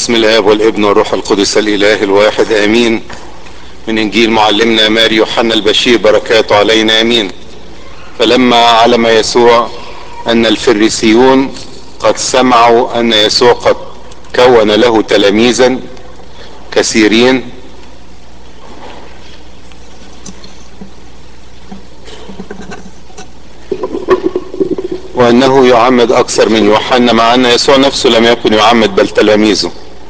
بسم الاب والابن والروح القدس الاله الواحد امين من انجيل معلمنا ماري يوحنا البشير بركاته علينا امين فلما علم يسوع ان الفريسيون قد سمعوا ان يسوع قد كون له تلاميذا كثيرين وانه يعمد اكثر من يوحنا مع ان يسوع نفسه لم يكن يعمد بل تلاميذه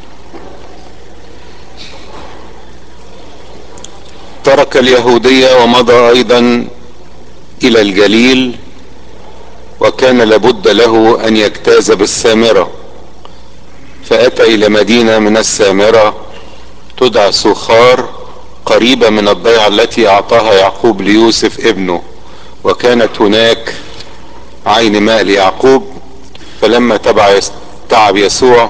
ترك اليهودية ومضى ايضا الى الجليل وكان لابد له ان يجتاز بالسامرة فاتى الى مدينة من السامرة تدعى سخار قريبة من الضيعة التي اعطاها يعقوب ليوسف ابنه وكانت هناك عين ماء ليعقوب فلما تبع تعب يسوع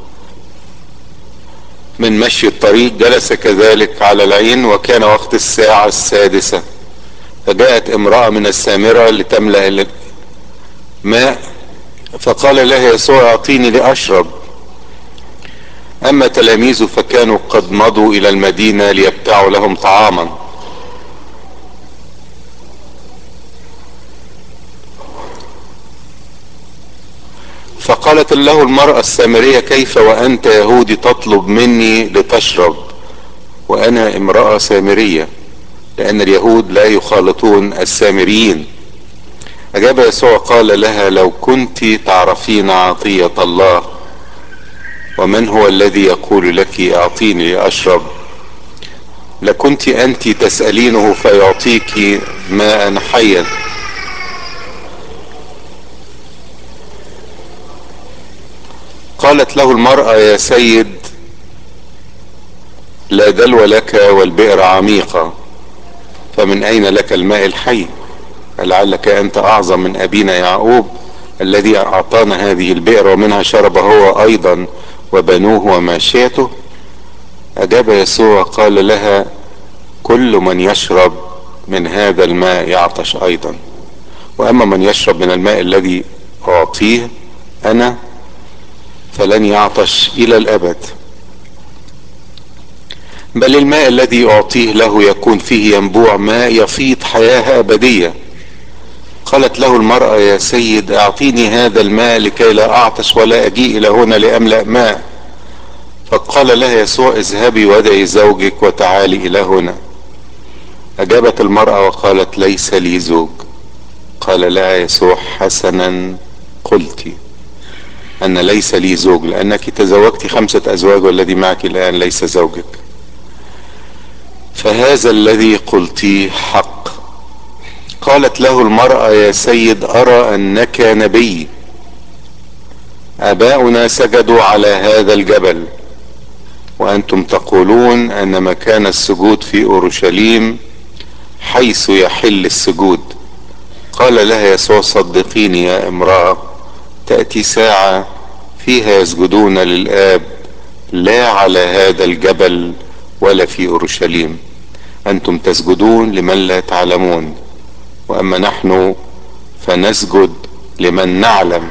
من مشي الطريق جلس كذلك على العين وكان وقت الساعة السادسة فجاءت امرأة من السامرة لتملأ الماء فقال لها يسوع اعطيني لأشرب أما تلاميذه فكانوا قد مضوا إلى المدينة ليبتعوا لهم طعاما فقالت له المرأة السامرية كيف وأنت يهودي تطلب مني لتشرب وأنا امرأة سامرية لأن اليهود لا يخالطون السامريين أجاب يسوع قال لها لو كنت تعرفين عطية الله ومن هو الذي يقول لك أعطيني لأشرب لكنت أنت تسألينه فيعطيك ماء حيا قالت له المرأة يا سيد لا دلو لك والبئر عميقة فمن أين لك الماء الحي لعلك أنت أعظم من أبينا يعقوب الذي أعطانا هذه البئر ومنها شرب هو أيضا وبنوه وماشيته أجاب يسوع قال لها كل من يشرب من هذا الماء يعطش أيضا وأما من يشرب من الماء الذي أعطيه أنا فلن يعطش الى الابد بل الماء الذي اعطيه له يكون فيه ينبوع ماء يفيض حياه ابديه قالت له المراه يا سيد اعطيني هذا الماء لكي لا اعطش ولا اجيء الى هنا لاملا ماء فقال لها يسوع اذهبي وادعي زوجك وتعالي الى هنا اجابت المراه وقالت ليس لي زوج قال لها يسوع حسنا قلتِ أن ليس لي زوج لأنك تزوجت خمسة أزواج والذي معك الآن ليس زوجك فهذا الذي قلتيه حق قالت له المرأة يا سيد أرى أنك نبي آباؤنا سجدوا على هذا الجبل وأنتم تقولون أن مكان السجود في أورشليم حيث يحل السجود قال لها يسوع صدقيني يا امرأة تأتي ساعة فيها يسجدون للآب لا على هذا الجبل ولا في أورشليم أنتم تسجدون لمن لا تعلمون وأما نحن فنسجد لمن نعلم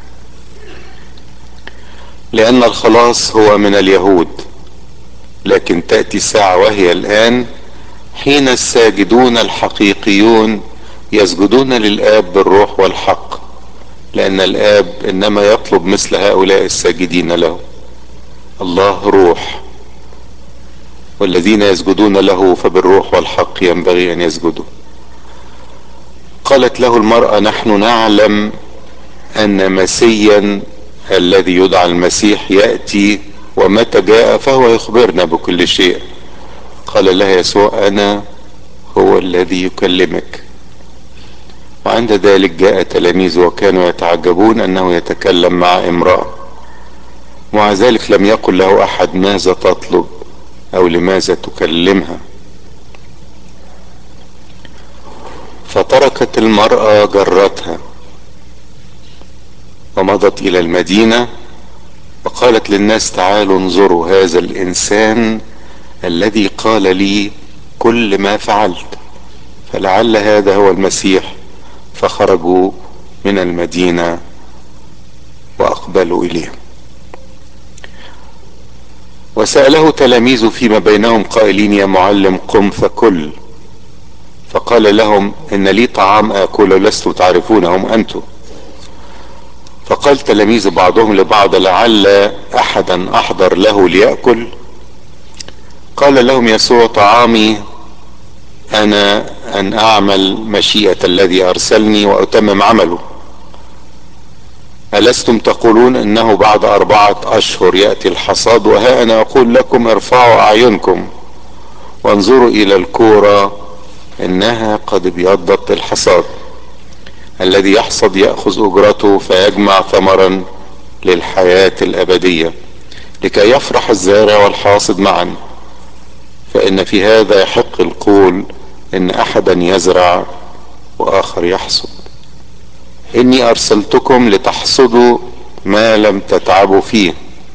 لأن الخلاص هو من اليهود لكن تأتي الساعة وهي الآن حين الساجدون الحقيقيون يسجدون للآب بالروح والحق لأن الآب إنما يطلب مثل هؤلاء الساجدين له الله روح والذين يسجدون له فبالروح والحق ينبغي أن يسجدوا قالت له المرأة نحن نعلم أن مسيا الذي يدعى المسيح يأتي ومتى جاء فهو يخبرنا بكل شيء قال لها يسوع أنا هو الذي يكلمك وعند ذلك جاء تلاميذه وكانوا يتعجبون انه يتكلم مع امرأة ومع ذلك لم يقل له احد ماذا تطلب او لماذا تكلمها فتركت المرأة جرتها ومضت الى المدينة وقالت للناس تعالوا انظروا هذا الانسان الذي قال لي كل ما فعلت فلعل هذا هو المسيح فخرجوا من المدينة واقبلوا اليه وسأله تلاميذه فيما بينهم قائلين يا معلم قم فكل فقال لهم ان لي طعام اكله لستم تعرفونهم انتم فقال تلاميذ بعضهم لبعض لعل احدا احضر له ليأكل قال لهم يسوع طعامي انا ان اعمل مشيئة الذي ارسلني واتمم عمله ألستم تقولون انه بعد اربعة اشهر يأتي الحصاد وها انا اقول لكم ارفعوا اعينكم وانظروا الى الكورة انها قد ابيضت الحصاد الذي يحصد يأخذ اجرته فيجمع ثمرا للحياة الابدية لكي يفرح الزارع والحاصد معا فان في هذا يحق القول ان احدا يزرع واخر يحصد اني ارسلتكم لتحصدوا ما لم تتعبوا فيه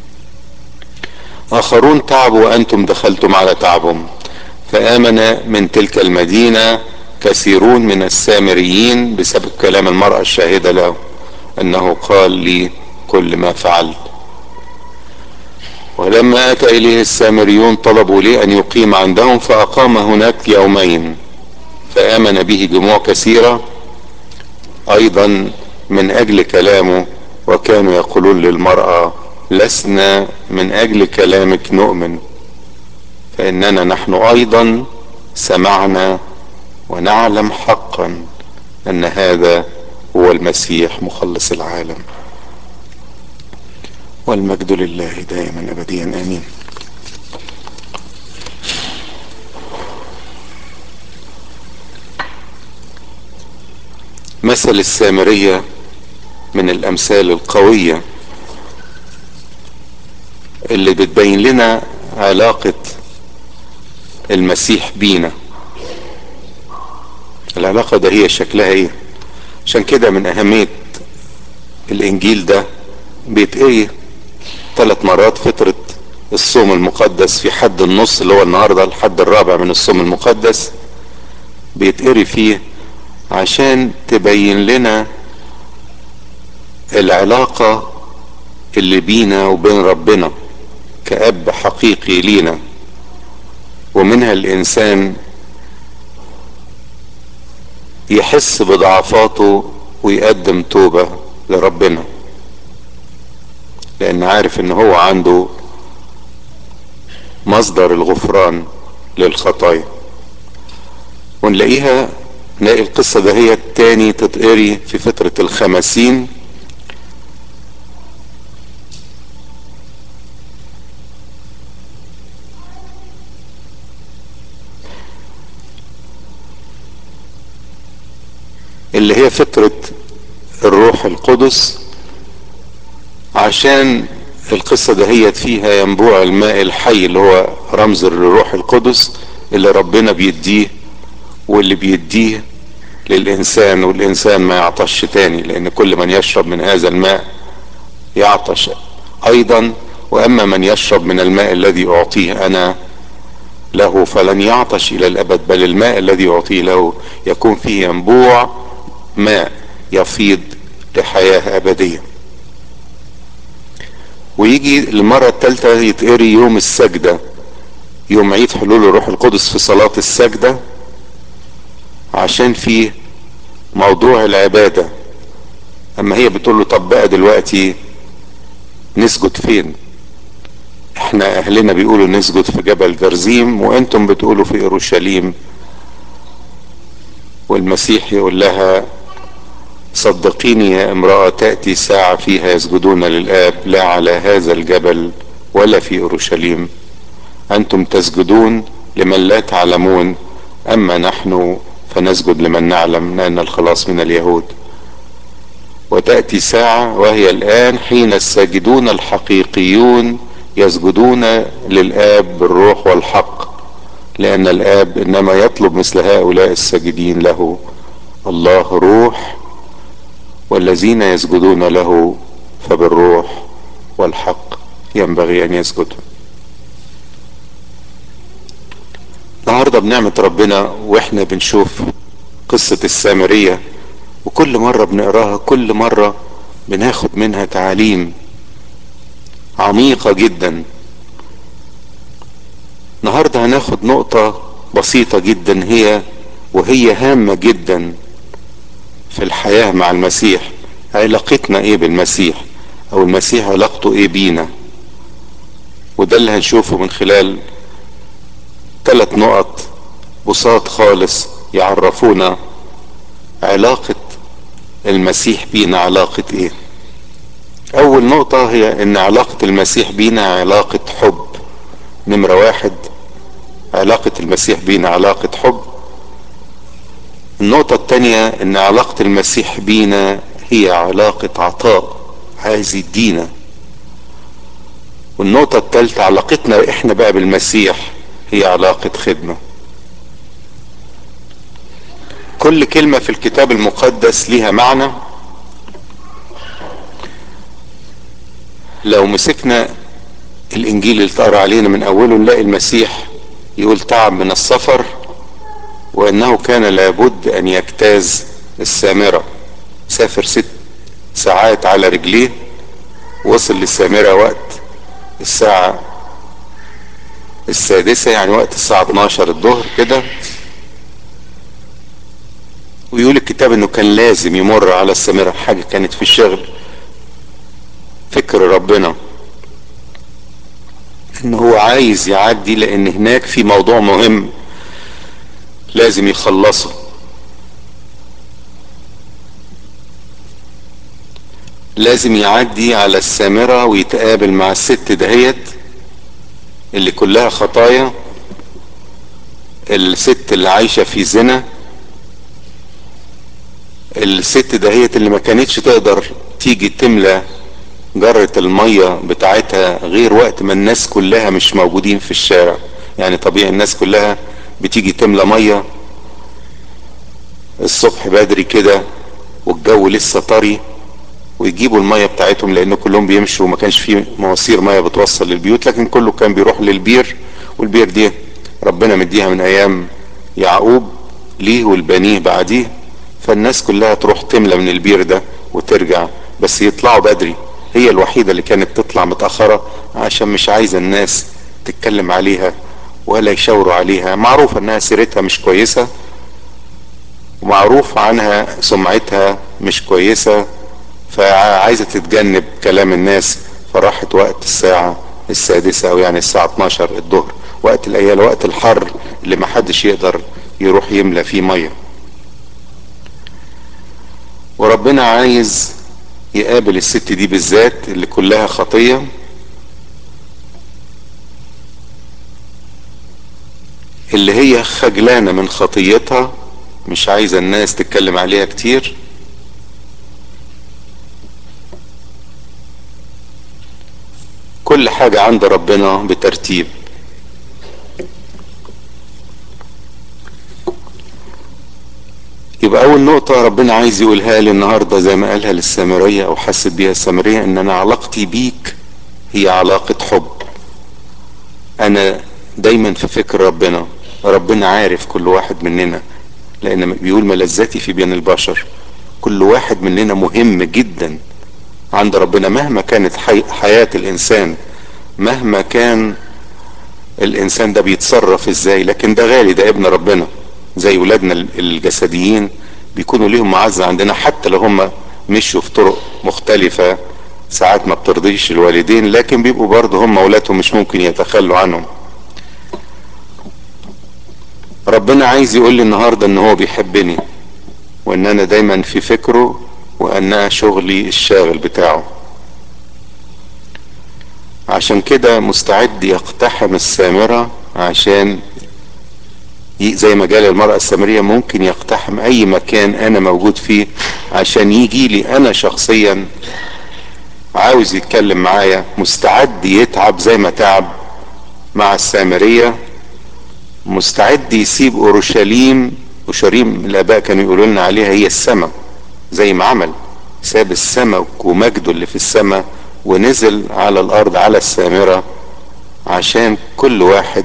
اخرون تعبوا وانتم دخلتم على تعبهم فامن من تلك المدينه كثيرون من السامريين بسبب كلام المراه الشاهده له انه قال لي كل ما فعلت ولما اتى اليه السامريون طلبوا لي ان يقيم عندهم فاقام هناك يومين فامن به جموع كثيره ايضا من اجل كلامه وكانوا يقولون للمراه لسنا من اجل كلامك نؤمن فاننا نحن ايضا سمعنا ونعلم حقا ان هذا هو المسيح مخلص العالم والمجد لله دائما ابديا امين مثل السامرية من الامثال القوية اللي بتبين لنا علاقة المسيح بينا العلاقة ده هي شكلها ايه عشان كده من اهمية الانجيل ده بيتقري ثلاث مرات فترة الصوم المقدس في حد النص اللي هو النهاردة الحد الرابع من الصوم المقدس بيتقري فيه عشان تبين لنا العلاقة اللي بينا وبين ربنا كأب حقيقي لينا ومنها الإنسان يحس بضعفاته ويقدم توبة لربنا لأن عارف إن هو عنده مصدر الغفران للخطايا ونلاقيها نلاقي القصة ده هي التاني تتقري في فترة الخمسين اللي هي فترة الروح القدس عشان القصة دهيت فيها ينبوع الماء الحي اللي هو رمز الروح القدس اللي ربنا بيديه واللي بيديه للإنسان والإنسان ما يعطش تاني لأن كل من يشرب من هذا الماء يعطش أيضا وأما من يشرب من الماء الذي أعطيه أنا له فلن يعطش إلى الأبد بل الماء الذي أعطيه له يكون فيه ينبوع ماء يفيض لحياة أبدية ويجي المرة الثالثة يتقري يوم السجدة يوم عيد حلول الروح القدس في صلاة السجدة عشان فيه موضوع العبادة اما هي بتقول له طب بقى دلوقتي نسجد فين احنا اهلنا بيقولوا نسجد في جبل جرزيم وانتم بتقولوا في اورشليم والمسيح يقول لها صدقيني يا امرأة تأتي ساعة فيها يسجدون للآب لا على هذا الجبل ولا في أورشليم أنتم تسجدون لمن لا تعلمون أما نحن فنسجد لمن نعلم لأن الخلاص من اليهود وتأتي ساعة وهي الآن حين الساجدون الحقيقيون يسجدون للآب بالروح والحق لأن الآب إنما يطلب مثل هؤلاء الساجدين له الله روح والذين يسجدون له فبالروح والحق ينبغي أن يسجدوا النهارده بنعمة ربنا واحنا بنشوف قصة السامرية وكل مرة بنقراها كل مرة بناخد منها تعاليم عميقة جدا النهارده هناخد نقطة بسيطة جدا هي وهي هامة جدا في الحياة مع المسيح علاقتنا ايه بالمسيح او المسيح علاقته ايه بينا وده اللي هنشوفه من خلال ثلاث نقط بساط خالص يعرفونا علاقة المسيح بينا علاقة ايه اول نقطة هي ان علاقة المسيح بينا علاقة حب نمرة واحد علاقة المسيح بينا علاقة حب النقطة التانية ان علاقة المسيح بينا هي علاقة عطاء عايز يدينا والنقطة التالتة علاقتنا احنا بقى بالمسيح هي علاقة خدمة كل كلمة في الكتاب المقدس ليها معنى لو مسكنا الانجيل اللي اتقرا علينا من اوله نلاقي المسيح يقول تعب من السفر وانه كان لابد ان يجتاز السامره سافر ست ساعات على رجليه وصل للسامره وقت الساعه السادسه يعني وقت الساعه 12 الظهر كده ويقول الكتاب انه كان لازم يمر على السامره حاجه كانت في الشغل فكر ربنا ان هو عايز يعدي لان هناك في موضوع مهم لازم يخلصه لازم يعدي على السامرة ويتقابل مع الست دهيت اللي كلها خطايا الست اللي عايشة في زنا الست دهيت اللي ما كانتش تقدر تيجي تملى جرة المية بتاعتها غير وقت ما الناس كلها مش موجودين في الشارع يعني طبيعي الناس كلها بتيجي تملى مية الصبح بدري كده والجو لسه طري ويجيبوا المية بتاعتهم لان كلهم بيمشوا وما كانش في مواسير مية بتوصل للبيوت لكن كله كان بيروح للبير والبير دي ربنا مديها من ايام يعقوب ليه والبنيه بعديه فالناس كلها تروح تملى من البير ده وترجع بس يطلعوا بدري هي الوحيدة اللي كانت تطلع متأخرة عشان مش عايزة الناس تتكلم عليها ولا يشاوروا عليها معروف انها سيرتها مش كويسة ومعروف عنها سمعتها مش كويسة فعايزة تتجنب كلام الناس فراحت وقت الساعة السادسة او يعني الساعة 12 الظهر وقت الايام وقت الحر اللي محدش يقدر يروح يملى فيه مية وربنا عايز يقابل الست دي بالذات اللي كلها خطية اللي هي خجلانة من خطيتها مش عايزة الناس تتكلم عليها كتير كل حاجة عند ربنا بترتيب يبقى اول نقطة ربنا عايز يقولها لي النهاردة زي ما قالها للسامرية او حست بيها السامرية ان انا علاقتي بيك هي علاقة حب انا دايما في فكر ربنا ربنا عارف كل واحد مننا لان بيقول ملذتي في بين البشر كل واحد مننا مهم جدا عند ربنا مهما كانت حي... حياة الانسان مهما كان الانسان ده بيتصرف ازاي لكن ده غالي ده ابن ربنا زي ولادنا الجسديين بيكونوا ليهم معزة عندنا حتى لو هم مشوا في طرق مختلفة ساعات ما بترضيش الوالدين لكن بيبقوا برضه هم اولادهم مش ممكن يتخلوا عنهم ربنا عايز يقول لي النهاردة ان هو بيحبني وان انا دايما في فكره وانها شغلي الشاغل بتاعه عشان كده مستعد يقتحم السامرة عشان زي ما قال المرأة السامرية ممكن يقتحم اي مكان انا موجود فيه عشان يجي لي انا شخصيا عاوز يتكلم معايا مستعد يتعب زي ما تعب مع السامرية مستعد يسيب اورشليم اورشليم الاباء كانوا يقولوا لنا عليها هي السماء زي ما عمل ساب السماء ومجده اللي في السماء ونزل على الارض على السامرة عشان كل واحد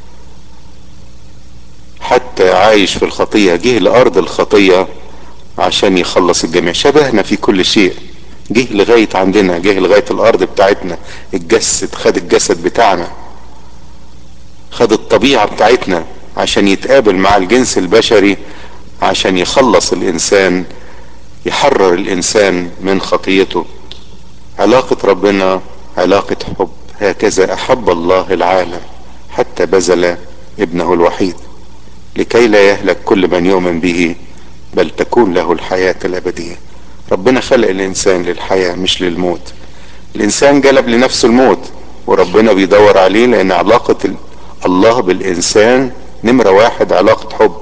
حتى عايش في الخطية جه لأرض الخطية عشان يخلص الجميع شبهنا في كل شيء جه لغاية عندنا جه لغاية الأرض بتاعتنا اتجسد خد الجسد بتاعنا خد الطبيعة بتاعتنا عشان يتقابل مع الجنس البشري عشان يخلص الانسان يحرر الانسان من خطيته علاقة ربنا علاقة حب هكذا احب الله العالم حتى بذل ابنه الوحيد لكي لا يهلك كل من يؤمن به بل تكون له الحياة الابدية ربنا خلق الانسان للحياة مش للموت الانسان جلب لنفسه الموت وربنا بيدور عليه لان علاقة الله بالانسان نمرة واحد علاقة حب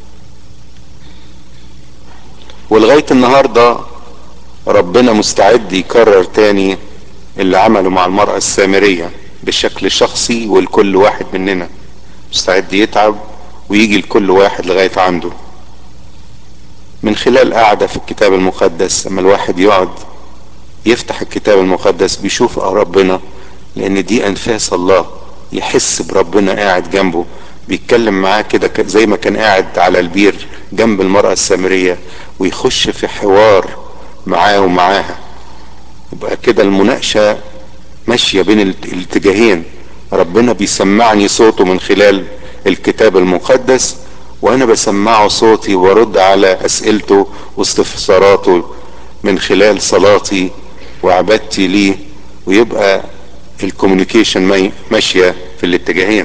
ولغاية النهاردة ربنا مستعد يكرر تاني اللي عمله مع المرأة السامرية بشكل شخصي ولكل واحد مننا مستعد يتعب ويجي لكل واحد لغاية عنده من خلال قعدة في الكتاب المقدس لما الواحد يقعد يفتح الكتاب المقدس بيشوف ربنا لان دي انفاس الله يحس بربنا قاعد جنبه بيتكلم معاه كده زي ما كان قاعد على البير جنب المرأة السامرية ويخش في حوار معاه ومعاها يبقى كده المناقشة ماشية بين الاتجاهين ربنا بيسمعني صوته من خلال الكتاب المقدس وانا بسمعه صوتي وارد على اسئلته واستفساراته من خلال صلاتي وعبادتي ليه ويبقى الكوميونيكيشن ماشية في الاتجاهين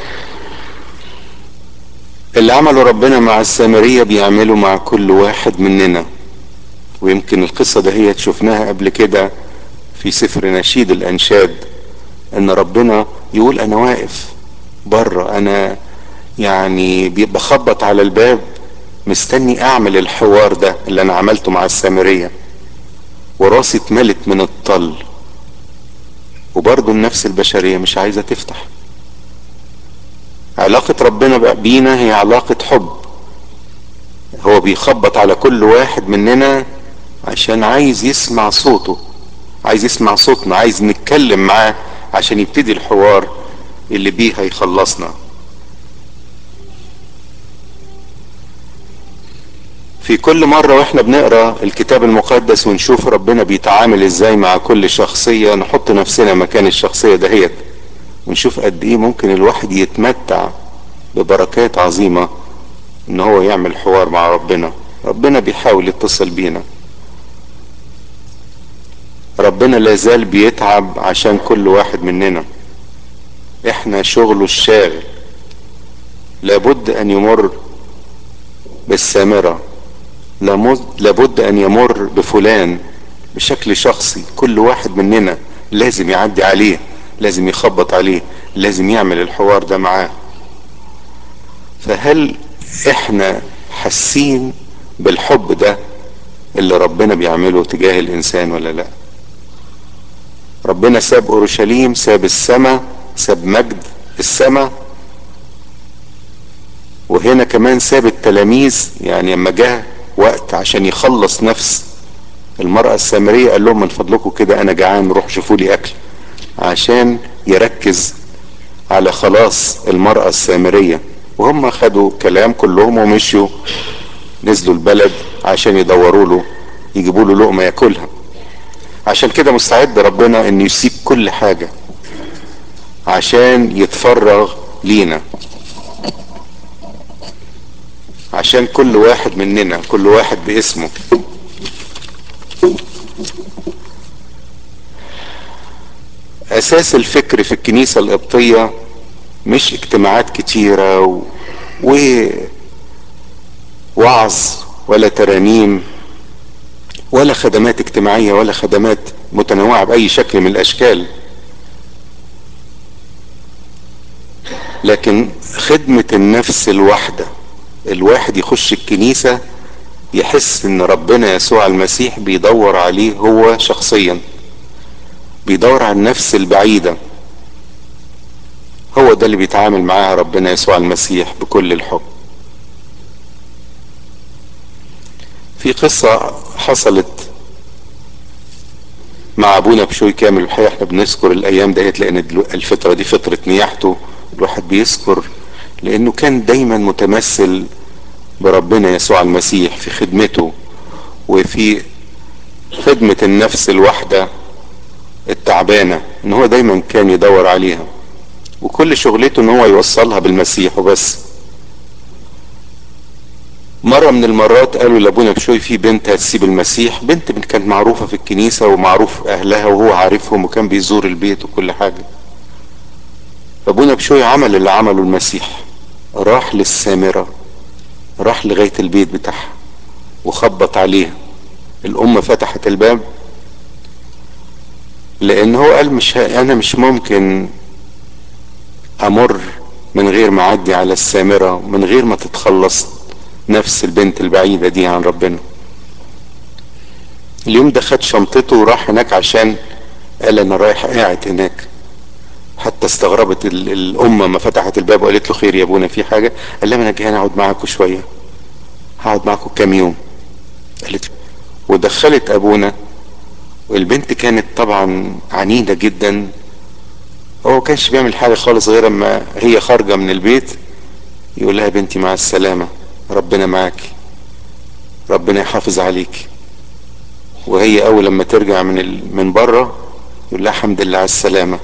اللي عمله ربنا مع السامرية بيعمله مع كل واحد مننا ويمكن القصة ده هي شفناها قبل كده في سفر نشيد الأنشاد إن ربنا يقول أنا واقف بره أنا يعني بخبط على الباب مستني أعمل الحوار ده اللي أنا عملته مع السامرية وراسي اتملت من الطل وبرضه النفس البشرية مش عايزة تفتح علاقة ربنا بقى بينا هي علاقة حب هو بيخبط على كل واحد مننا عشان عايز يسمع صوته عايز يسمع صوتنا عايز نتكلم معاه عشان يبتدي الحوار اللي بيه هيخلصنا في كل مرة واحنا بنقرا الكتاب المقدس ونشوف ربنا بيتعامل ازاي مع كل شخصية نحط نفسنا مكان الشخصية دهيت ونشوف قد ايه ممكن الواحد يتمتع ببركات عظيمة ان هو يعمل حوار مع ربنا ربنا بيحاول يتصل بينا ربنا لازال بيتعب عشان كل واحد مننا احنا شغله الشاغل لابد ان يمر بالسامرة لابد ان يمر بفلان بشكل شخصي كل واحد مننا لازم يعدي عليه لازم يخبط عليه لازم يعمل الحوار ده معاه فهل احنا حاسين بالحب ده اللي ربنا بيعمله تجاه الانسان ولا لا ربنا ساب اورشليم ساب السماء ساب مجد السماء وهنا كمان ساب التلاميذ يعني لما جه وقت عشان يخلص نفس المرأة السامرية قال لهم من فضلكم كده انا جعان روح شوفوا لي اكل عشان يركز على خلاص المرأة السامرية وهم خدوا كلام كلهم ومشوا نزلوا البلد عشان يدوروا له يجيبوا له لقمة ياكلها عشان كده مستعد ربنا ان يسيب كل حاجة عشان يتفرغ لينا عشان كل واحد مننا كل واحد باسمه اساس الفكر في الكنيسة القبطية مش اجتماعات كتيرة و... و... وعظ ولا ترانيم ولا خدمات اجتماعية ولا خدمات متنوعة بأي شكل من الأشكال لكن خدمة النفس الواحدة الواحد يخش الكنيسة يحس ان ربنا يسوع المسيح بيدور عليه هو شخصيا بيدور على النفس البعيدة هو ده اللي بيتعامل معاها ربنا يسوع المسيح بكل الحب في قصة حصلت مع ابونا بشوي كامل الحقيقة احنا بنذكر الايام ديت لان الفترة دي فترة نياحته الواحد بيذكر لانه كان دايما متمثل بربنا يسوع المسيح في خدمته وفي خدمة النفس الواحدة التعبانة ان هو دايما كان يدور عليها وكل شغلته ان هو يوصلها بالمسيح وبس مرة من المرات قالوا لابونا بشوي في بنت هتسيب المسيح بنت كانت معروفة في الكنيسة ومعروف اهلها وهو عارفهم وكان بيزور البيت وكل حاجة ابونا بشوي عمل اللي عمله المسيح راح للسامرة راح لغاية البيت بتاعها وخبط عليها الام فتحت الباب لان هو قال مش ه... انا مش ممكن امر من غير ما اعدي على السامرة من غير ما تتخلص نفس البنت البعيدة دي عن ربنا اليوم ده خد شنطته وراح هناك عشان قال انا رايح قاعد هناك حتى استغربت الأمة ما فتحت الباب وقالت له خير يا ابونا في حاجة قال لها انا جاي اقعد معاكم شوية هقعد معاكم كام يوم قالت له ودخلت ابونا والبنت كانت طبعا عنيدة جدا هو كانش بيعمل حاجة خالص غير اما هي خارجة من البيت يقول لها بنتي مع السلامة ربنا معاكي ربنا يحافظ عليك وهي اول لما ترجع من ال... من بره يقول لها الحمد لله على السلامه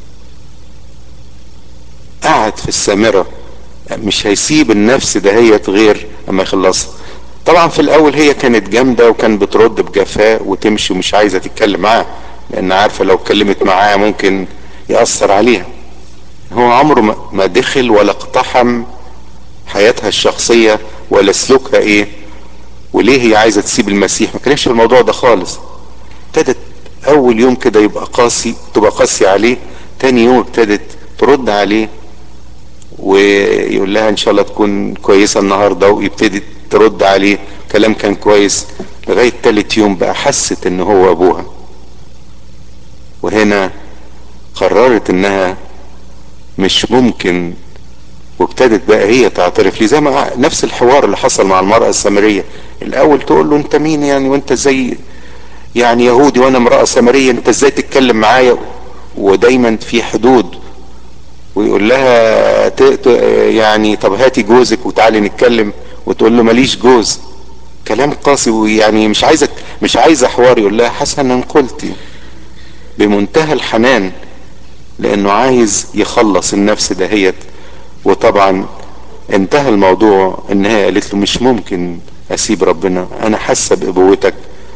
قعد في السامرة مش هيسيب النفس دهيت غير اما يخلصها طبعا في الاول هي كانت جامدة وكان بترد بجفاء وتمشي ومش عايزة تتكلم معاه لان عارفة لو اتكلمت معاه ممكن يأثر عليها هو عمره ما دخل ولا اقتحم حياتها الشخصية ولا سلوكها ايه وليه هي عايزة تسيب المسيح ما كانش الموضوع ده خالص ابتدت اول يوم كده يبقى قاسي تبقى قاسي عليه تاني يوم ابتدت ترد عليه ويقول لها ان شاء الله تكون كويسة النهاردة ويبتدي ترد عليه كلام كان كويس لغاية تالت يوم بقى حست ان هو ابوها وهنا قررت انها مش ممكن وابتدت بقى هي تعترف لي زي ما نفس الحوار اللي حصل مع المرأة السامرية الاول تقول له انت مين يعني وانت زي يعني يهودي وانا امرأة سامرية انت ازاي تتكلم معايا ودايما في حدود ويقول لها ت... ت... يعني طب هاتي جوزك وتعالي نتكلم وتقول له ماليش جوز كلام قاسي ويعني مش عايزك مش عايزه حوار يقول لها حسنا قلتي بمنتهى الحنان لانه عايز يخلص النفس دهيت وطبعا انتهى الموضوع ان هي قالت له مش ممكن اسيب ربنا انا حاسه بابوتك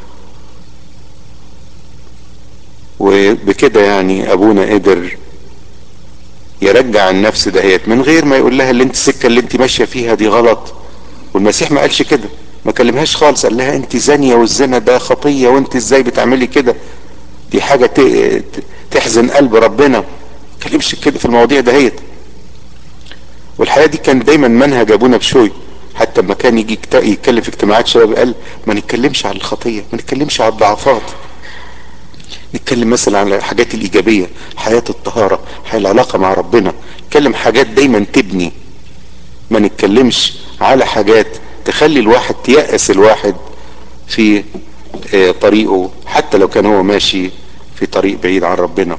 وبكده يعني ابونا قدر يرجع النفس دهيت من غير ما يقول لها اللي انت السكه اللي انت ماشيه فيها دي غلط والمسيح ما قالش كده ما كلمهاش خالص قال لها انت زانيه والزنا ده خطيه وانت ازاي بتعملي كده دي حاجه تحزن قلب ربنا ما كلمش كده في المواضيع دهيت والحقيقه دي كان دايما منهج ابونا بشوي حتى لما كان يجي يتكلم في اجتماعات شباب قال ما نتكلمش عن الخطيه ما نتكلمش عن الضعفات نتكلم مثلا عن الحاجات الايجابيه حياه الطهاره حياه العلاقه مع ربنا نتكلم حاجات دايما تبني ما نتكلمش على حاجات تخلي الواحد تيأس الواحد في طريقه حتى لو كان هو ماشي في طريق بعيد عن ربنا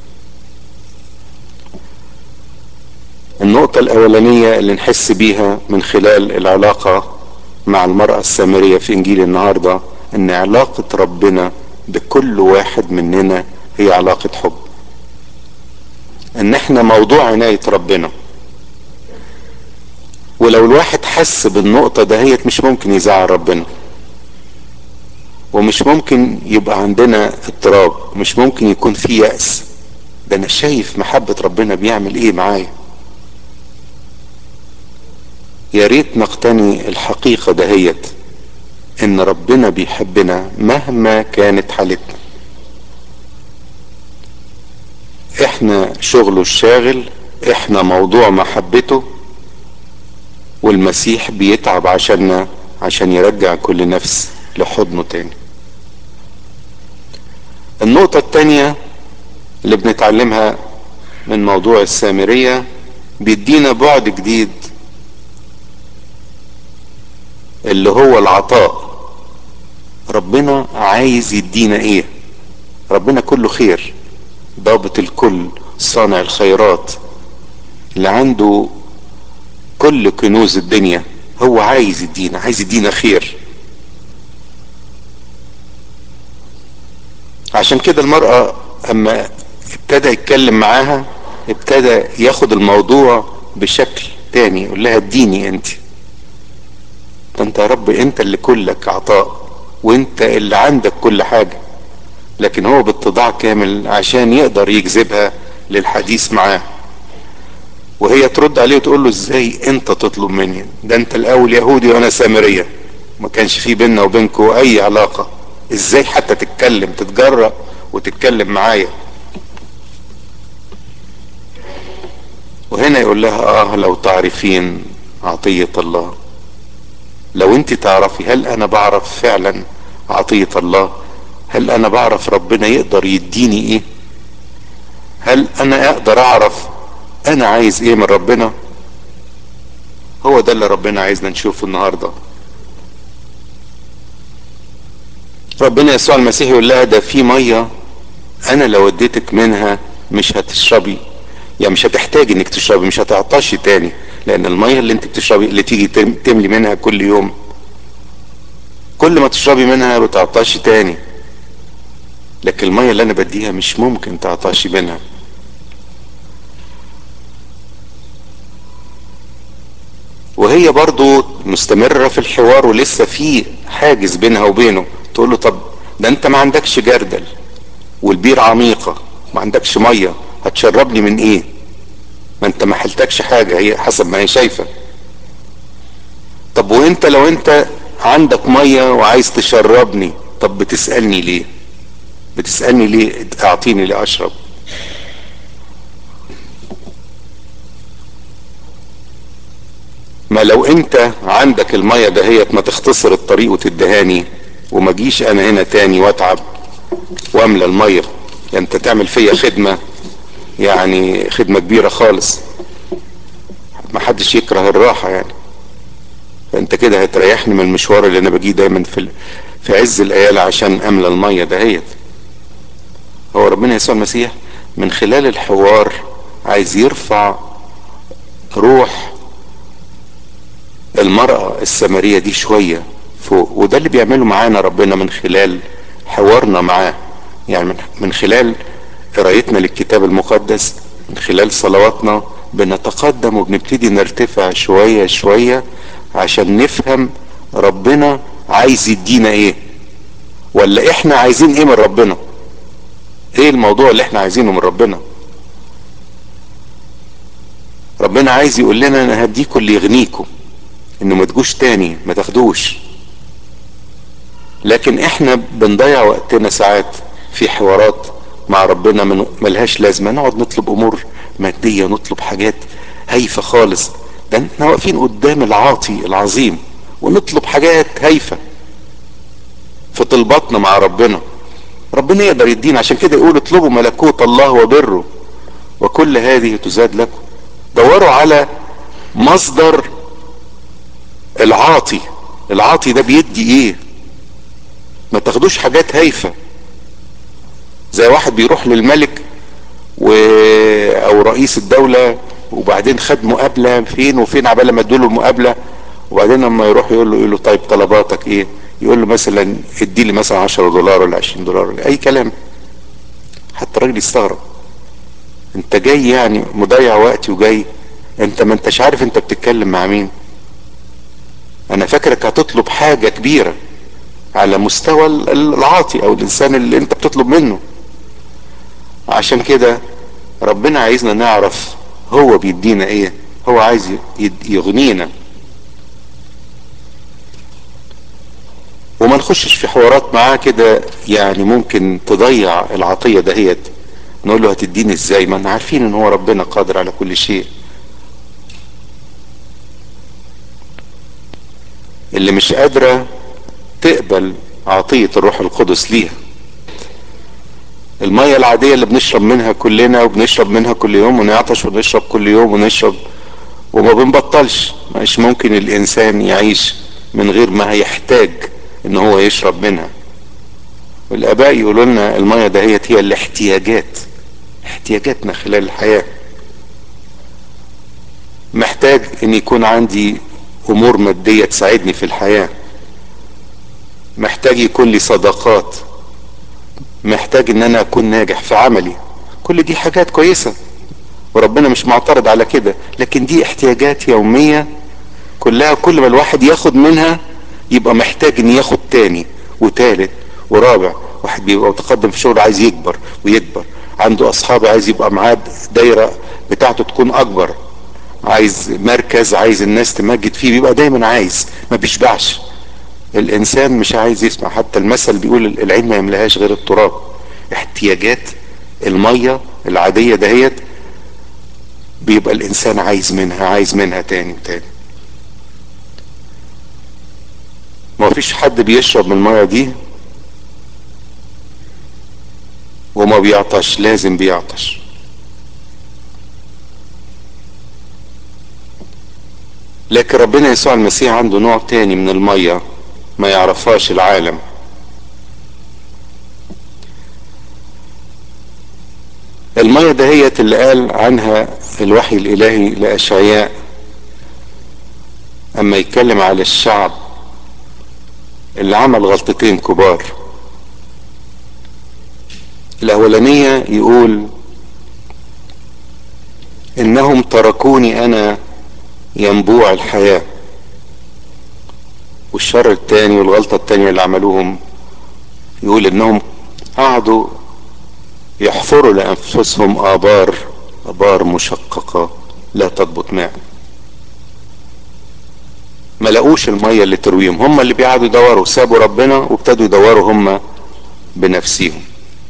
النقطة الأولانية اللي نحس بيها من خلال العلاقة مع المرأة السامرية في إنجيل النهاردة إن علاقة ربنا بكل واحد مننا هي علاقة حب إن إحنا موضوع عناية ربنا ولو الواحد حس بالنقطة دهيت مش ممكن يزعل ربنا ومش ممكن يبقى عندنا اضطراب مش ممكن يكون في يأس ده انا شايف محبة ربنا بيعمل ايه معايا يا ريت نقتني الحقيقة دهيت ان ربنا بيحبنا مهما كانت حالتنا احنا شغله الشاغل احنا موضوع محبته والمسيح بيتعب عشاننا عشان يرجع كل نفس لحضنه تاني النقطة التانية اللي بنتعلمها من موضوع السامرية بيدينا بعد جديد اللي هو العطاء ربنا عايز يدينا ايه ربنا كله خير ضابط الكل صانع الخيرات اللي عنده كل كنوز الدنيا هو عايز يدينا عايز يدينا خير عشان كده المرأة اما ابتدى يتكلم معاها ابتدى ياخد الموضوع بشكل تاني يقول لها اديني انت ده انت يا رب انت اللي كلك عطاء وانت اللي عندك كل حاجة لكن هو باتضاع كامل عشان يقدر يجذبها للحديث معاه وهي ترد عليه وتقول له ازاي انت تطلب مني ده انت الاول يهودي وانا سامرية ما كانش في بيننا وبينكم اي علاقة ازاي حتى تتكلم تتجرأ وتتكلم معايا وهنا يقول لها اه لو تعرفين عطية الله لو انت تعرفي هل انا بعرف فعلا عطية الله هل انا بعرف ربنا يقدر يديني ايه هل انا اقدر اعرف انا عايز ايه من ربنا هو ده اللي ربنا عايزنا نشوفه النهارده ربنا يسوع المسيح يقول لها ده في ميه انا لو اديتك منها مش هتشربي يعني مش هتحتاجي انك تشربي مش هتعطشي تاني لان الميه اللي انت بتشربي اللي تيجي تملي منها كل يوم كل ما تشربي منها بتعطشي تاني لكن الميه اللي انا بديها مش ممكن تعطشي منها وهي برضو مستمرة في الحوار ولسه في حاجز بينها وبينه تقول له طب ده انت ما عندكش جردل والبير عميقة ما عندكش مية هتشربني من ايه ما انت ما حلتكش حاجة هي حسب ما هي شايفة طب وانت لو انت عندك مية وعايز تشربني طب بتسألني ليه بتسألني ليه اعطيني لأشرب ما لو انت عندك المية دهيت ما تختصر الطريق وتدهاني وما جيش انا هنا تاني واتعب واملى المية انت تعمل فيا خدمة يعني خدمة كبيرة خالص ما حدش يكره الراحة يعني فانت كده هتريحني من المشوار اللي انا بجيه دايما في في عز الايالة عشان املى المية دهيت هو ربنا يسوع المسيح من خلال الحوار عايز يرفع روح المرأة السامرية دي شوية فوق وده اللي بيعمله معانا ربنا من خلال حوارنا معاه يعني من خلال قرايتنا للكتاب المقدس من خلال صلواتنا بنتقدم وبنبتدي نرتفع شوية شوية عشان نفهم ربنا عايز يدينا ايه ولا احنا عايزين ايه من ربنا ايه الموضوع اللي احنا عايزينه من ربنا ربنا عايز يقول لنا انا هديكم اللي يغنيكم انه ما تجوش تاني ما تاخدوش لكن احنا بنضيع وقتنا ساعات في حوارات مع ربنا من ملهاش لازمه نقعد نطلب امور ماديه نطلب حاجات هايفه خالص ده احنا واقفين قدام العاطي العظيم ونطلب حاجات هايفه في طلباتنا مع ربنا ربنا يقدر يدينا عشان كده يقول اطلبوا ملكوت الله وبره وكل هذه تزاد لكم دوروا على مصدر العاطي العاطي ده بيدي ايه ما تاخدوش حاجات هايفه زي واحد بيروح للملك و... او رئيس الدوله وبعدين خد مقابله فين وفين عبال ما ادوله المقابله وبعدين لما يروح يقول له يقول له طيب طلباتك ايه يقول له مثلا ادي لي مثلا 10 دولار ولا 20 دولار ولا اي كلام حتى الراجل يستغرب انت جاي يعني مضيع وقتي وجاي انت ما انتش عارف انت بتتكلم مع مين انا فاكرك هتطلب حاجه كبيره على مستوى العاطي او الانسان اللي انت بتطلب منه عشان كده ربنا عايزنا نعرف هو بيدينا ايه هو عايز يغنينا وما نخشش في حوارات معاه كده يعني ممكن تضيع العطيه دهيت نقول له هتديني ازاي ما احنا عارفين ان هو ربنا قادر على كل شيء اللي مش قادره تقبل عطيه الروح القدس ليها الميه العاديه اللي بنشرب منها كلنا وبنشرب منها كل يوم ونعطش ونشرب كل يوم ونشرب وما بنبطلش مش ممكن الانسان يعيش من غير ما هيحتاج ان هو يشرب منها والاباء يقولوا لنا الميه دهيت هي الاحتياجات احتياجاتنا خلال الحياه محتاج ان يكون عندي امور ماديه تساعدني في الحياه محتاج يكون لي صداقات محتاج ان انا اكون ناجح في عملي كل دي حاجات كويسه وربنا مش معترض على كده لكن دي احتياجات يومية كلها كل ما الواحد ياخد منها يبقى محتاج ان ياخد تاني وتالت ورابع واحد بيبقى متقدم في شغل عايز يكبر ويكبر عنده اصحاب عايز يبقى معاه دايرة بتاعته تكون اكبر عايز مركز عايز الناس تمجد فيه بيبقى دايما عايز ما بيشبعش الانسان مش عايز يسمع حتى المثل بيقول العين ما يملاهاش غير التراب احتياجات المية العادية دهيت بيبقى الانسان عايز منها عايز منها تاني وتاني ما فيش حد بيشرب من المية دي وما بيعطش لازم بيعطش لكن ربنا يسوع المسيح عنده نوع تاني من المية ما يعرفهاش العالم المية دهيت اللي قال عنها الوحي الالهي لاشعياء اما يتكلم على الشعب اللي عمل غلطتين كبار الاولانية يقول انهم تركوني انا ينبوع الحياة والشر التاني والغلطة التانية اللي عملوهم يقول انهم قعدوا يحفروا لانفسهم ابار ابار مشققة لا تضبط ماء ما لقوش المية اللي ترويهم هم اللي بيقعدوا يدوروا سابوا ربنا وابتدوا يدوروا هم بنفسهم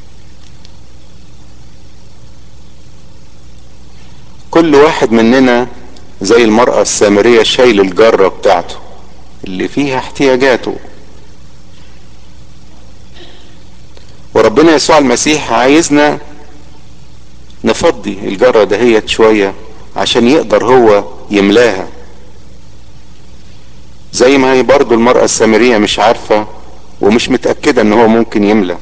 كل واحد مننا زي المرأة السامرية شايل الجرة بتاعته اللي فيها احتياجاته وربنا يسوع المسيح عايزنا نفضي الجرة دهيت شوية عشان يقدر هو يملاها زي ما هي برضو المرأة السامرية مش عارفة ومش متأكدة ان هو ممكن يملى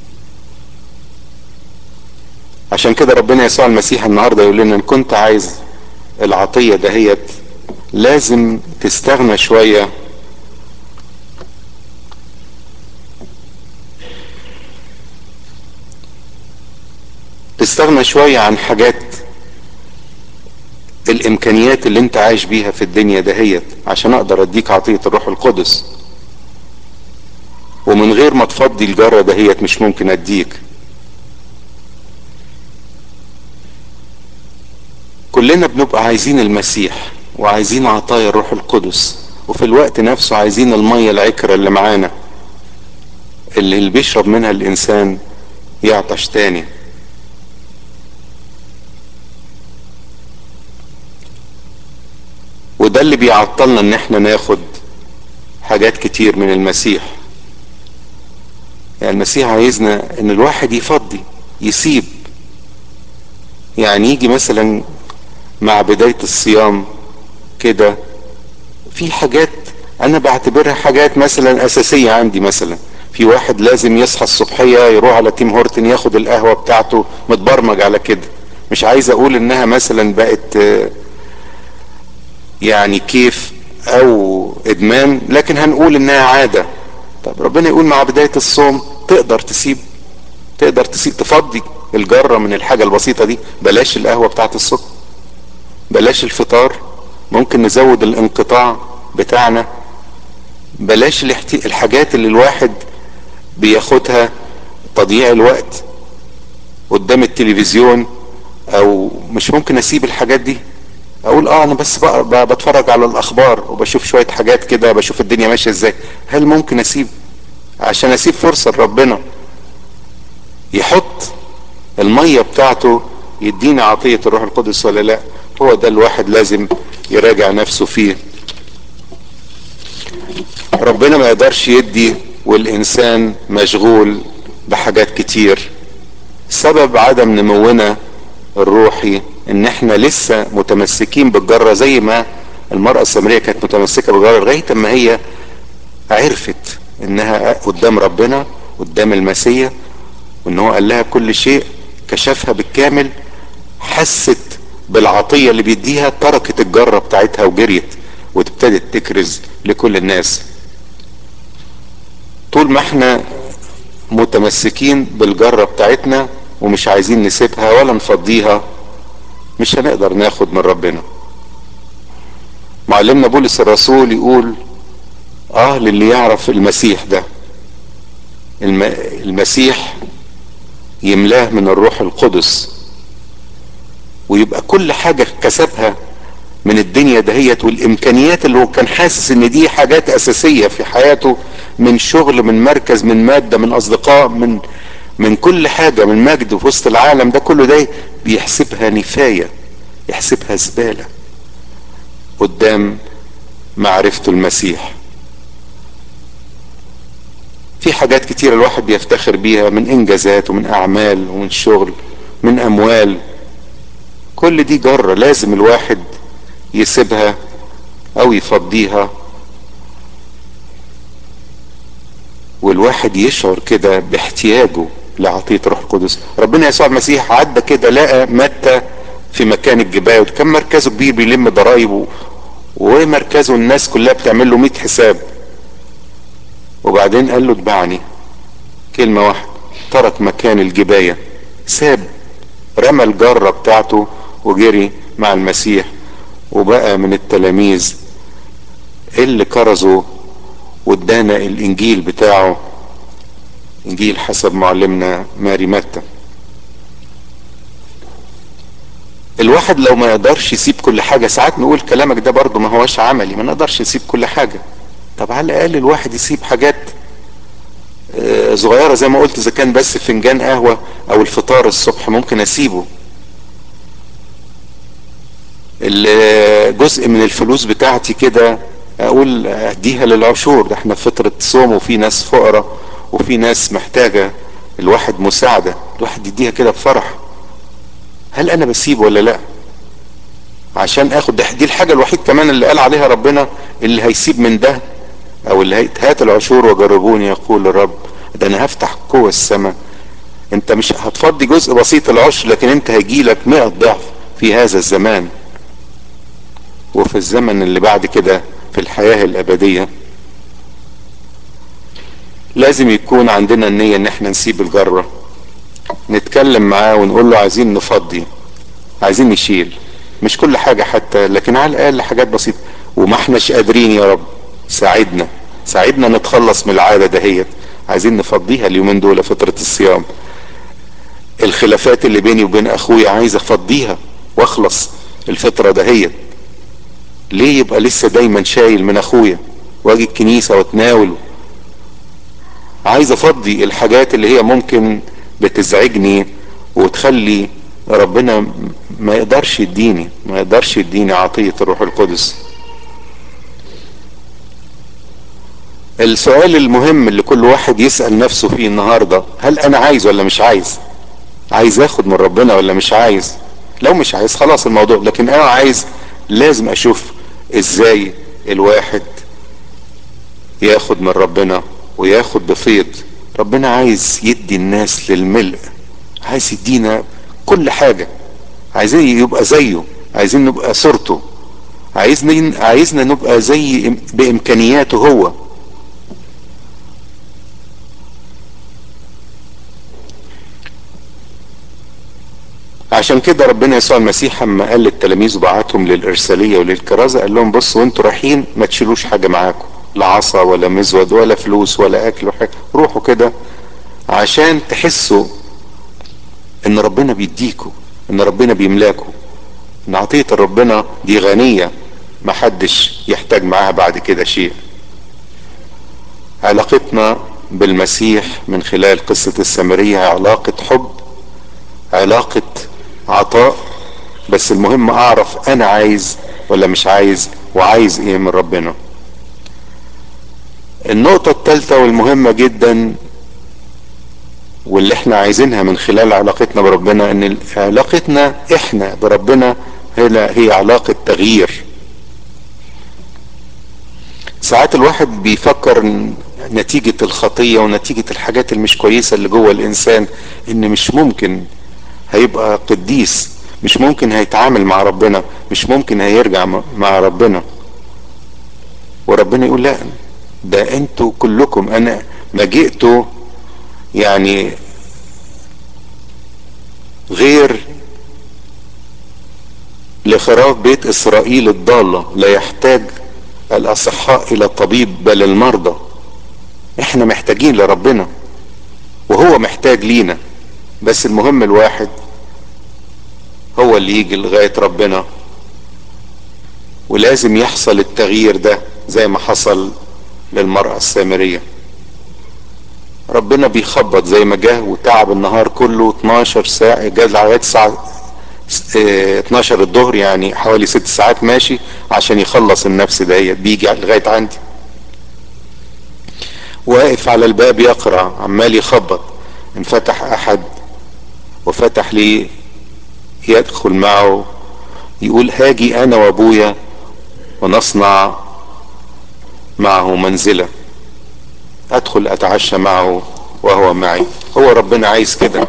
عشان كده ربنا يسوع المسيح النهاردة يقول لنا ان كنت عايز العطية دهيت لازم تستغنى شوية تستغنى شوية عن حاجات الامكانيات اللي انت عايش بيها في الدنيا دهيت عشان اقدر اديك عطية الروح القدس ومن غير ما تفضي الجرة دهيت مش ممكن اديك كلنا بنبقى عايزين المسيح وعايزين عطايا الروح القدس وفي الوقت نفسه عايزين المية العكرة اللي معانا اللي, اللي بيشرب منها الانسان يعطش تاني وده اللي بيعطلنا ان احنا ناخد حاجات كتير من المسيح يعني المسيح عايزنا ان الواحد يفضي يسيب يعني يجي مثلا مع بداية الصيام كده في حاجات انا بعتبرها حاجات مثلا اساسية عندي مثلا في واحد لازم يصحى الصبحية يروح على تيم هورتن ياخد القهوة بتاعته متبرمج على كده مش عايز اقول انها مثلا بقت يعني كيف او ادمان لكن هنقول انها عادة طب ربنا يقول مع بداية الصوم تقدر تسيب تقدر تسيب تفضي الجرة من الحاجة البسيطة دي بلاش القهوة بتاعت الصبح بلاش الفطار ممكن نزود الانقطاع بتاعنا بلاش الحاجات اللي الواحد بياخدها تضييع الوقت قدام التلفزيون او مش ممكن اسيب الحاجات دي اقول اه انا بس بقى بتفرج على الاخبار وبشوف شوية حاجات كده بشوف الدنيا ماشية ازاي هل ممكن اسيب عشان اسيب فرصة لربنا يحط المية بتاعته يدينا عطية الروح القدس ولا لا هو ده الواحد لازم يراجع نفسه فيه ربنا ما يقدرش يدي والانسان مشغول بحاجات كتير سبب عدم نمونا الروحي ان احنا لسه متمسكين بالجرة زي ما المرأة السامرية كانت متمسكة بالجرة لغاية ما هي عرفت انها قدام ربنا قدام المسيح وان هو قال لها كل شيء كشفها بالكامل حست بالعطية اللي بيديها تركت الجرة بتاعتها وجريت وابتدت تكرز لكل الناس طول ما احنا متمسكين بالجرة بتاعتنا ومش عايزين نسيبها ولا نفضيها مش هنقدر ناخد من ربنا معلمنا بولس الرسول يقول اه للي يعرف المسيح ده الم... المسيح يملاه من الروح القدس ويبقى كل حاجة كسبها من الدنيا دهيت والامكانيات اللي هو كان حاسس ان دي حاجات اساسية في حياته من شغل من مركز من مادة من اصدقاء من من كل حاجة من مجد في وسط العالم ده كله ده بيحسبها نفاية يحسبها زبالة قدام معرفته المسيح في حاجات كتير الواحد بيفتخر بيها من انجازات ومن اعمال ومن شغل من اموال كل دي جرة لازم الواحد يسيبها او يفضيها والواحد يشعر كده باحتياجه لعطية روح القدس ربنا يسوع المسيح عدى كده لقى متى في مكان الجباية وكان مركزه كبير بيلم ضرايبه ومركزه الناس كلها بتعمل له 100 حساب وبعدين قال له اتبعني كلمة واحدة ترك مكان الجباية ساب رمى الجرة بتاعته وجري مع المسيح وبقى من التلاميذ اللي كرزوا وادانا الانجيل بتاعه انجيل حسب معلمنا ماري متى الواحد لو ما يقدرش يسيب كل حاجة ساعات نقول كلامك ده برضه ما هوش عملي ما نقدرش نسيب كل حاجة طب على الاقل الواحد يسيب حاجات صغيرة زي ما قلت اذا كان بس فنجان قهوة او الفطار الصبح ممكن اسيبه جزء من الفلوس بتاعتي كده اقول اديها للعشور ده احنا في فترة صوم وفي ناس فقراء وفي ناس محتاجة الواحد مساعدة الواحد يديها كده بفرح هل انا بسيب ولا لا عشان اخد ده دي الحاجة الوحيد كمان اللي قال عليها ربنا اللي هيسيب من ده او اللي هات العشور وجربوني يقول الرب ده انا هفتح قوة السماء انت مش هتفضي جزء بسيط العشر لكن انت هيجيلك مئة ضعف في هذا الزمان وفي الزمن اللي بعد كده في الحياة الابدية لازم يكون عندنا النية ان احنا نسيب الجرة نتكلم معاه ونقول له عايزين نفضي عايزين نشيل مش كل حاجة حتى لكن على الاقل حاجات بسيطة وما احناش قادرين يا رب ساعدنا ساعدنا نتخلص من العادة دهيت عايزين نفضيها اليومين دول فترة الصيام الخلافات اللي بيني وبين اخويا عايز افضيها واخلص الفترة دهيت ليه يبقى لسه دايما شايل من اخويا واجي الكنيسة واتناول عايز افضي الحاجات اللي هي ممكن بتزعجني وتخلي ربنا ما يقدرش يديني ما يقدرش يديني عطية الروح القدس السؤال المهم اللي كل واحد يسأل نفسه فيه النهاردة هل انا عايز ولا مش عايز عايز اخد من ربنا ولا مش عايز لو مش عايز خلاص الموضوع لكن انا عايز لازم اشوف ازاي الواحد ياخد من ربنا وياخد بفيض ربنا عايز يدي الناس للملء عايز يدينا كل حاجة عايزين يبقى زيه عايزين نبقى صورته عايزنا عايزنا نبقى زي بامكانياته هو عشان كده ربنا يسوع المسيح اما قال للتلاميذ وبعتهم للارساليه وللكرازه قال لهم بصوا وانتوا رايحين ما تشيلوش حاجه معاكم لا عصا ولا مزود ولا فلوس ولا اكل وحاجة. روحوا كده عشان تحسوا ان ربنا بيديكوا ان ربنا بيملاكوا ان عطيه ربنا دي غنيه ما حدش يحتاج معاها بعد كده شيء علاقتنا بالمسيح من خلال قصه السامريه علاقه حب علاقه عطاء بس المهم اعرف انا عايز ولا مش عايز وعايز ايه من ربنا النقطة الثالثة والمهمة جدا واللي احنا عايزينها من خلال علاقتنا بربنا ان علاقتنا احنا بربنا هي هي علاقة تغيير ساعات الواحد بيفكر نتيجة الخطية ونتيجة الحاجات المش كويسة اللي جوه الانسان ان مش ممكن هيبقى قديس مش ممكن هيتعامل مع ربنا مش ممكن هيرجع مع ربنا وربنا يقول لا ده انتوا كلكم انا ما جئتوا يعني غير لخراف بيت اسرائيل الضالة لا يحتاج الاصحاء الى طبيب بل المرضى احنا محتاجين لربنا وهو محتاج لينا بس المهم الواحد هو اللي يجي لغاية ربنا ولازم يحصل التغيير ده زي ما حصل للمرأة السامرية ربنا بيخبط زي ما جه وتعب النهار كله 12 ساعة جه لغاية الساعة 12 الظهر يعني حوالي ست ساعات ماشي عشان يخلص النفس دهيت بيجي لغاية عندي واقف على الباب يقرع عمال يخبط انفتح احد وفتح لي يدخل معه يقول هاجي انا وابويا ونصنع معه منزلة ادخل اتعشى معه وهو معي هو ربنا عايز كده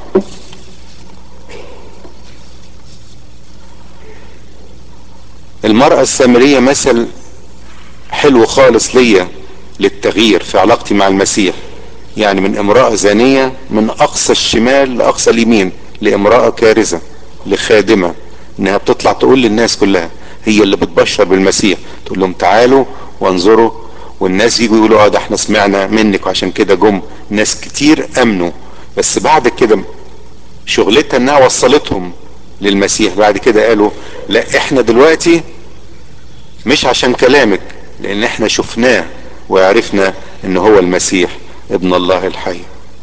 المرأة السامرية مثل حلو خالص ليا للتغيير في علاقتي مع المسيح يعني من امرأة زانية من اقصى الشمال لاقصى اليمين لامرأة كارثة لخادمة انها بتطلع تقول للناس كلها هي اللي بتبشر بالمسيح تقول لهم تعالوا وانظروا والناس يجوا يقولوا اه ده احنا سمعنا منك وعشان كده جم ناس كتير امنوا بس بعد كده شغلتها انها وصلتهم للمسيح بعد كده قالوا لا احنا دلوقتي مش عشان كلامك لان احنا شفناه وعرفنا ان هو المسيح ابن الله الحي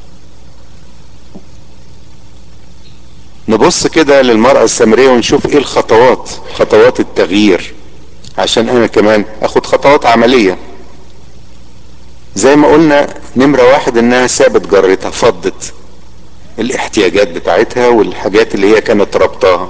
نبص كده للمرأة السامرية ونشوف ايه الخطوات خطوات التغيير عشان انا كمان اخد خطوات عملية زي ما قلنا نمرة واحد انها سابت جرتها فضت الاحتياجات بتاعتها والحاجات اللي هي كانت ربطاها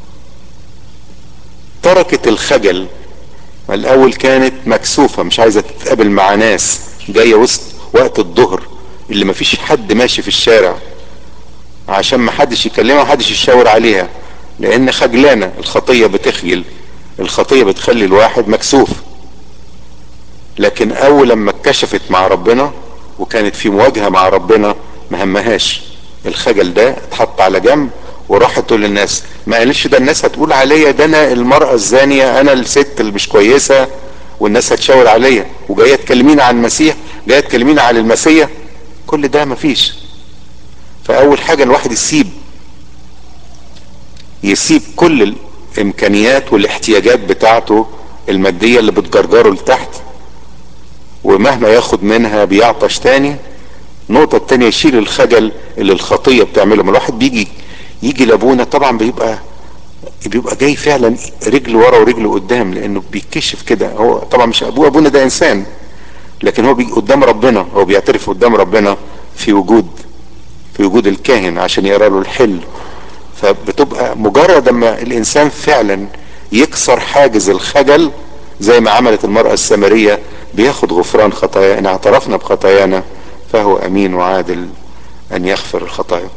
تركت الخجل الاول كانت مكسوفة مش عايزة تتقابل مع ناس جاية وسط وقت الظهر اللي مفيش حد ماشي في الشارع عشان ما حدش يكلمها محدش يشاور عليها لان خجلانة الخطية بتخجل الخطية بتخلي الواحد مكسوف لكن اول لما اتكشفت مع ربنا وكانت في مواجهة مع ربنا ما همهاش الخجل ده اتحط على جنب وراحت تقول للناس ما قالش ده الناس هتقول عليا ده انا المرأة الزانية انا الست اللي مش كويسة والناس هتشاور عليا وجاية تكلمينا عن المسيح جاية تكلمينا عن المسيح كل ده مفيش فاول حاجة الواحد يسيب يسيب كل الامكانيات والاحتياجات بتاعته المادية اللي بتجرجره لتحت ومهما ياخد منها بيعطش تاني النقطة التانية يشيل الخجل اللي الخطية بتعمله ما الواحد بيجي يجي لابونا طبعا بيبقى بيبقى جاي فعلا رجل ورا ورجل قدام لانه بيتكشف كده هو طبعا مش ابوه ابونا ده انسان لكن هو بيجي قدام ربنا هو بيعترف قدام ربنا في وجود في وجود الكاهن عشان يقرا له الحل فبتبقى مجرد اما الانسان فعلا يكسر حاجز الخجل زي ما عملت المرأة السامرية بياخد غفران خطايا ان اعترفنا بخطايانا فهو امين وعادل ان يغفر الخطايا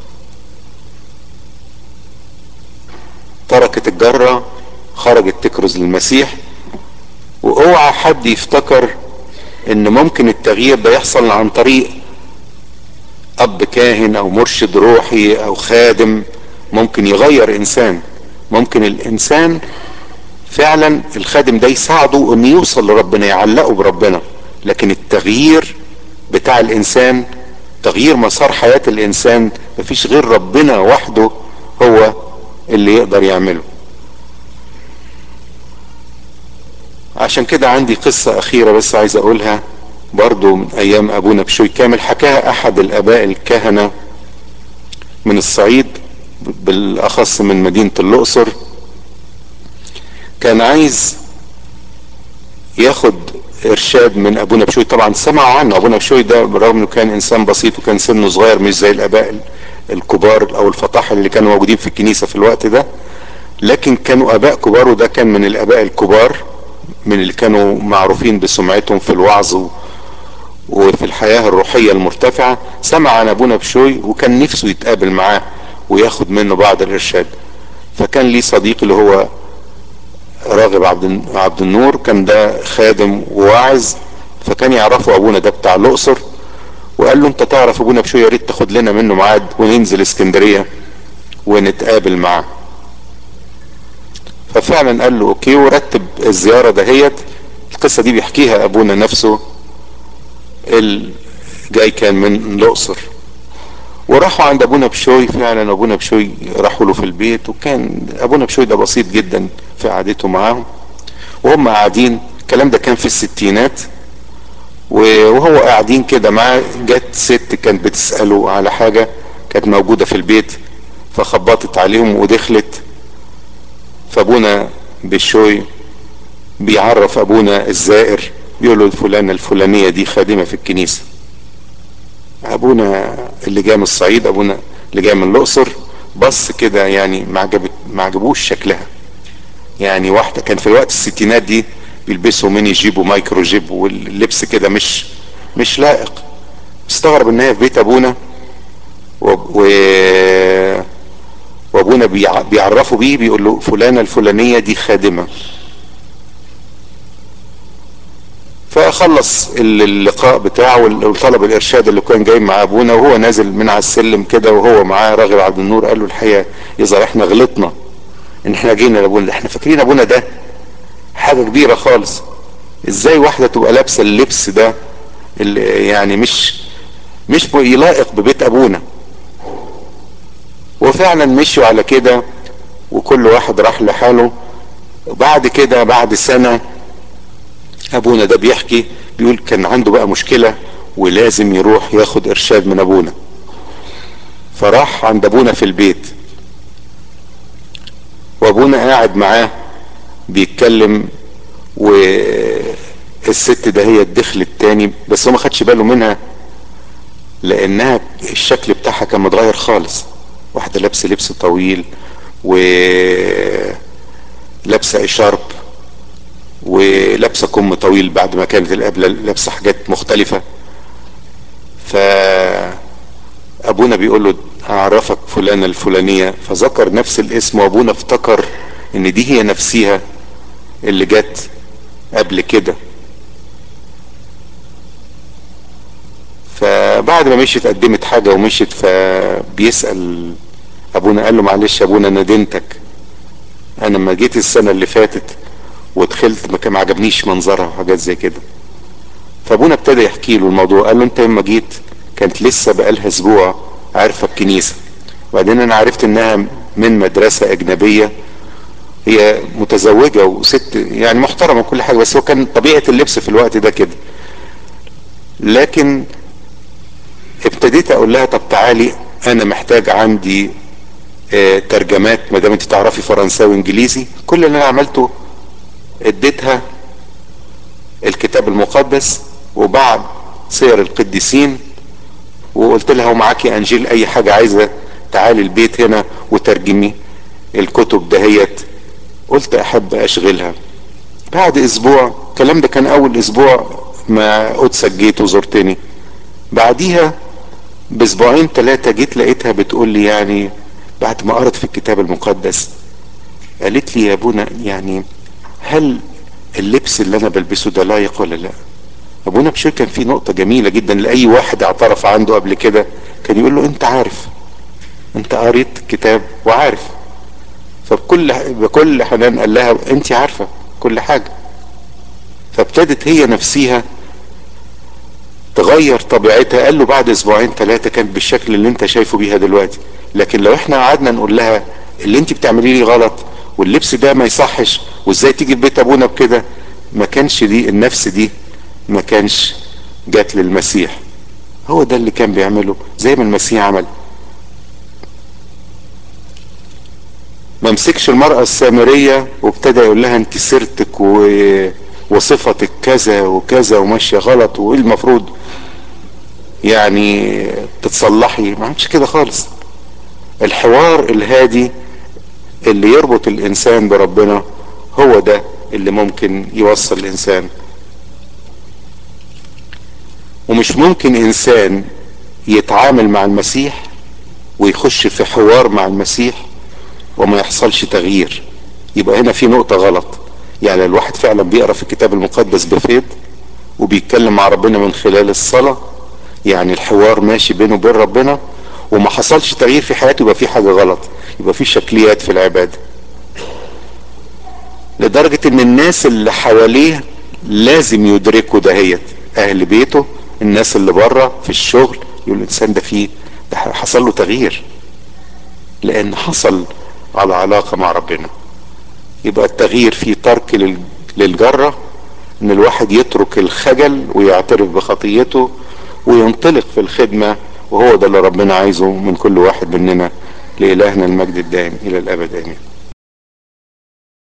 تركت الجرة خرجت تكرز للمسيح واوعى حد يفتكر ان ممكن التغيير ده يحصل عن طريق اب كاهن او مرشد روحي او خادم ممكن يغير انسان ممكن الانسان فعلا الخادم ده يساعده انه يوصل لربنا يعلقه بربنا لكن التغيير بتاع الانسان تغيير مسار حياة الانسان مفيش غير ربنا وحده هو اللي يقدر يعمله عشان كده عندي قصة اخيرة بس عايز اقولها برضو من ايام ابونا بشوي كامل حكاها احد الاباء الكهنة من الصعيد بالاخص من مدينة الاقصر كان عايز ياخد ارشاد من ابونا بشوي طبعا سمعوا عنه ابونا بشوي ده بالرغم انه كان انسان بسيط وكان سنه صغير مش زي الاباء الكبار او الفطاحل اللي كانوا موجودين في الكنيسة في الوقت ده لكن كانوا اباء كبار وده كان من الاباء الكبار من اللي كانوا معروفين بسمعتهم في الوعظ وفي الحياة الروحية المرتفعة سمع عن ابونا بشوي وكان نفسه يتقابل معاه وياخد منه بعض الارشاد فكان ليه صديق اللي هو راغب عبد عبد النور كان ده خادم وواعظ فكان يعرفه ابونا ده بتاع الاقصر وقال له انت تعرف ابونا بشوي يا ريت تاخد لنا منه ميعاد وننزل اسكندريه ونتقابل معاه ففعلا قال له اوكي ورتب الزيارة دهيت القصة دي بيحكيها ابونا نفسه جاي كان من الاقصر وراحوا عند ابونا بشوي فعلا ابونا بشوي راحوا له في البيت وكان ابونا بشوي ده بسيط جدا في قعدته معاهم وهم قاعدين الكلام ده كان في الستينات وهو قاعدين كده معاه جت ست كانت بتسأله على حاجة كانت موجودة في البيت فخبطت عليهم ودخلت فابونا بشوي بيعرف ابونا الزائر بيقول له الفلانة الفلانية دي خادمة في الكنيسة ابونا اللي جاي من الصعيد ابونا اللي جاي من الاقصر بص كده يعني ما عجبت ما عجبوش شكلها يعني واحده كان في الوقت الستينات دي بيلبسوا ميني جيب ومايكرو جيب واللبس كده مش مش لائق استغرب ان هي في بيت ابونا و, و... وابونا بيع... بيعرفوا بيه بيقول له فلانه الفلانيه دي خادمه فخلص اللقاء بتاعه وطلب الارشاد اللي كان جاي مع ابونا وهو نازل من على السلم كده وهو معاه راغب عبد النور قال له الحقيقه يظهر احنا غلطنا ان احنا جينا لابونا احنا فاكرين ابونا ده حاجه كبيره خالص ازاي واحده تبقى لابسه اللبس ده اللي يعني مش مش يلائق ببيت ابونا وفعلا مشوا على كده وكل واحد راح لحاله وبعد كده بعد سنه ابونا ده بيحكي بيقول كان عنده بقى مشكلة ولازم يروح ياخد ارشاد من ابونا فراح عند ابونا في البيت وابونا قاعد معاه بيتكلم والست ده هي دخلت تاني بس هو ما خدش باله منها لانها الشكل بتاعها كان متغير خالص واحدة لابسة لبس طويل و لابسة اشارب ولابسه كم طويل بعد ما كانت القبله لابسه حاجات مختلفه ف ابونا بيقول له اعرفك فلانه الفلانيه فذكر نفس الاسم وابونا افتكر ان دي هي نفسها اللي جت قبل كده فبعد ما مشيت قدمت حاجه ومشيت فبيسال ابونا قال له معلش يا ابونا ندمتك انا لما جيت السنه اللي فاتت ودخلت ما كان ما عجبنيش منظرها وحاجات زي كده فابونا ابتدى يحكي له الموضوع قال له انت لما جيت كانت لسه بقالها اسبوع عارفه الكنيسه وبعدين انا عرفت انها من مدرسه اجنبيه هي متزوجه وست يعني محترمه وكل حاجه بس هو كان طبيعه اللبس في الوقت ده كده لكن ابتديت اقول لها طب تعالي انا محتاج عندي اه ترجمات ما دام انت تعرفي فرنساوي وانجليزي كل اللي انا عملته اديتها الكتاب المقدس وبعض سير القديسين وقلت لها ومعاكي انجيل اي حاجة عايزة تعالي البيت هنا وترجمي الكتب دهيت قلت احب اشغلها بعد اسبوع الكلام ده كان اول اسبوع ما قدسك جيت وزرتني بعديها باسبوعين ثلاثة جيت لقيتها بتقول لي يعني بعد ما قرت في الكتاب المقدس قالت لي يا ابونا يعني هل اللبس اللي انا بلبسه ده لايق ولا لا ابونا بشير كان في نقطة جميلة جدا لأي واحد اعترف عنده قبل كده كان يقول له انت عارف انت قريت كتاب وعارف فبكل بكل حنان قال لها انت عارفة كل حاجة فابتدت هي نفسيها تغير طبيعتها قال له بعد اسبوعين ثلاثة كانت بالشكل اللي انت شايفه بيها دلوقتي لكن لو احنا قعدنا نقول لها اللي انت بتعمليه لي غلط واللبس ده ما يصحش وازاي تيجي في بيت ابونا بكده ما كانش دي النفس دي ما كانش جات للمسيح هو ده اللي كان بيعمله زي ما المسيح عمل ما مسكش المرأة السامرية وابتدى يقول لها انت سيرتك و... وصفتك كذا وكذا وماشية غلط وايه المفروض يعني تتصلحي ما عملش كده خالص الحوار الهادي اللي يربط الانسان بربنا هو ده اللي ممكن يوصل الانسان ومش ممكن انسان يتعامل مع المسيح ويخش في حوار مع المسيح وما يحصلش تغيير يبقى هنا في نقطة غلط يعني الواحد فعلا بيقرا في الكتاب المقدس بفيض وبيتكلم مع ربنا من خلال الصلاة يعني الحوار ماشي بينه وبين ربنا وما حصلش تغيير في حياته يبقى في حاجة غلط يبقى في شكليات في العبادة لدرجة ان الناس اللي حواليه لازم يدركوا دهيت اهل بيته الناس اللي بره في الشغل يقول الانسان ده فيه ده حصل له تغيير لان حصل على علاقة مع ربنا يبقى التغيير فيه ترك للجرة ان الواحد يترك الخجل ويعترف بخطيته وينطلق في الخدمة وهو ده اللي ربنا عايزه من كل واحد مننا لإلهنا المجد الدائم إلى الأبد آمين